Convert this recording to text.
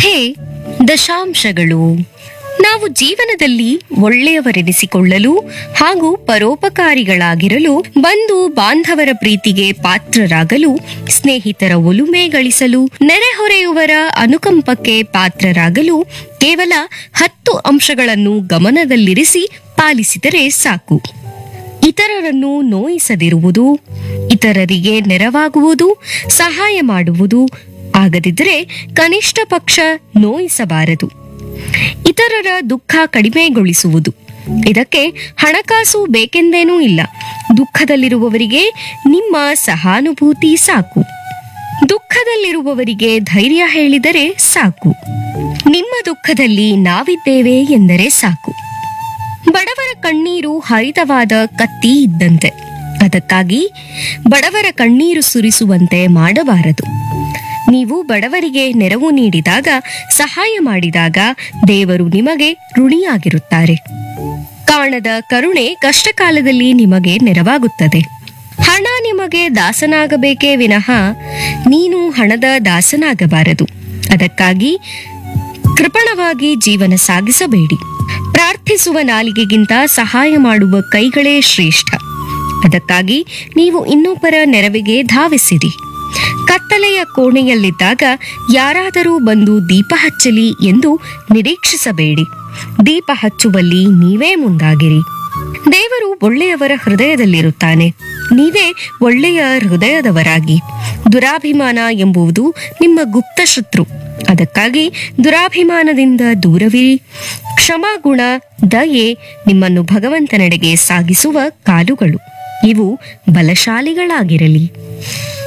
ಕಥೆ ದಶಾಂಶಗಳು ನಾವು ಜೀವನದಲ್ಲಿ ಒಳ್ಳೆಯವರೆನಿಸಿಕೊಳ್ಳಲು ಹಾಗೂ ಪರೋಪಕಾರಿಗಳಾಗಿರಲು ಬಂಧು ಬಾಂಧವರ ಪ್ರೀತಿಗೆ ಪಾತ್ರರಾಗಲು ಸ್ನೇಹಿತರ ಒಲುಮೆ ಗಳಿಸಲು ನೆರೆಹೊರೆಯವರ ಅನುಕಂಪಕ್ಕೆ ಪಾತ್ರರಾಗಲು ಕೇವಲ ಹತ್ತು ಅಂಶಗಳನ್ನು ಗಮನದಲ್ಲಿರಿಸಿ ಪಾಲಿಸಿದರೆ ಸಾಕು ಇತರರನ್ನು ನೋಯಿಸದಿರುವುದು ಇತರರಿಗೆ ನೆರವಾಗುವುದು ಸಹಾಯ ಮಾಡುವುದು ಆಗದಿದ್ದರೆ ಕನಿಷ್ಠ ಪಕ್ಷ ನೋಯಿಸಬಾರದು ಇತರರ ದುಃಖ ಕಡಿಮೆಗೊಳಿಸುವುದು ಇದಕ್ಕೆ ಹಣಕಾಸು ಬೇಕೆಂದೇನೂ ಇಲ್ಲ ದುಃಖದಲ್ಲಿರುವವರಿಗೆ ನಿಮ್ಮ ಸಹಾನುಭೂತಿ ಸಾಕು ದುಃಖದಲ್ಲಿರುವವರಿಗೆ ಧೈರ್ಯ ಹೇಳಿದರೆ ಸಾಕು ನಿಮ್ಮ ದುಃಖದಲ್ಲಿ ನಾವಿದ್ದೇವೆ ಎಂದರೆ ಸಾಕು ಬಡವರ ಕಣ್ಣೀರು ಹರಿತವಾದ ಕತ್ತಿ ಇದ್ದಂತೆ ಅದಕ್ಕಾಗಿ ಬಡವರ ಕಣ್ಣೀರು ಸುರಿಸುವಂತೆ ಮಾಡಬಾರದು ನೀವು ಬಡವರಿಗೆ ನೆರವು ನೀಡಿದಾಗ ಸಹಾಯ ಮಾಡಿದಾಗ ದೇವರು ನಿಮಗೆ ಋಣಿಯಾಗಿರುತ್ತಾರೆ ಕಾಣದ ಕರುಣೆ ಕಷ್ಟಕಾಲದಲ್ಲಿ ನಿಮಗೆ ನೆರವಾಗುತ್ತದೆ ಹಣ ನಿಮಗೆ ದಾಸನಾಗಬೇಕೇ ವಿನಃ ನೀನು ಹಣದ ದಾಸನಾಗಬಾರದು ಅದಕ್ಕಾಗಿ ಕೃಪಣವಾಗಿ ಜೀವನ ಸಾಗಿಸಬೇಡಿ ಪ್ರಾರ್ಥಿಸುವ ನಾಲಿಗೆಗಿಂತ ಸಹಾಯ ಮಾಡುವ ಕೈಗಳೇ ಶ್ರೇಷ್ಠ ಅದಕ್ಕಾಗಿ ನೀವು ಇನ್ನೊಬ್ಬರ ನೆರವಿಗೆ ಧಾವಿಸಿರಿ ಕತ್ತಲೆಯ ಕೋಣೆಯಲ್ಲಿದ್ದಾಗ ಯಾರಾದರೂ ಬಂದು ದೀಪ ಹಚ್ಚಲಿ ಎಂದು ನಿರೀಕ್ಷಿಸಬೇಡಿ ದೀಪ ಹಚ್ಚುವಲ್ಲಿ ನೀವೇ ಮುಂದಾಗಿರಿ ದೇವರು ಒಳ್ಳೆಯವರ ಹೃದಯದಲ್ಲಿರುತ್ತಾನೆ ನೀವೇ ಒಳ್ಳೆಯ ಹೃದಯದವರಾಗಿ ದುರಾಭಿಮಾನ ಎಂಬುದು ನಿಮ್ಮ ಗುಪ್ತ ಶತ್ರು ಅದಕ್ಕಾಗಿ ದುರಾಭಿಮಾನದಿಂದ ದೂರವಿರಿ ಕ್ಷಮಾಗುಣ ದಯೆ ನಿಮ್ಮನ್ನು ಭಗವಂತನೆಡೆಗೆ ಸಾಗಿಸುವ ಕಾಲುಗಳು ಇವು ಬಲಶಾಲಿಗಳಾಗಿರಲಿ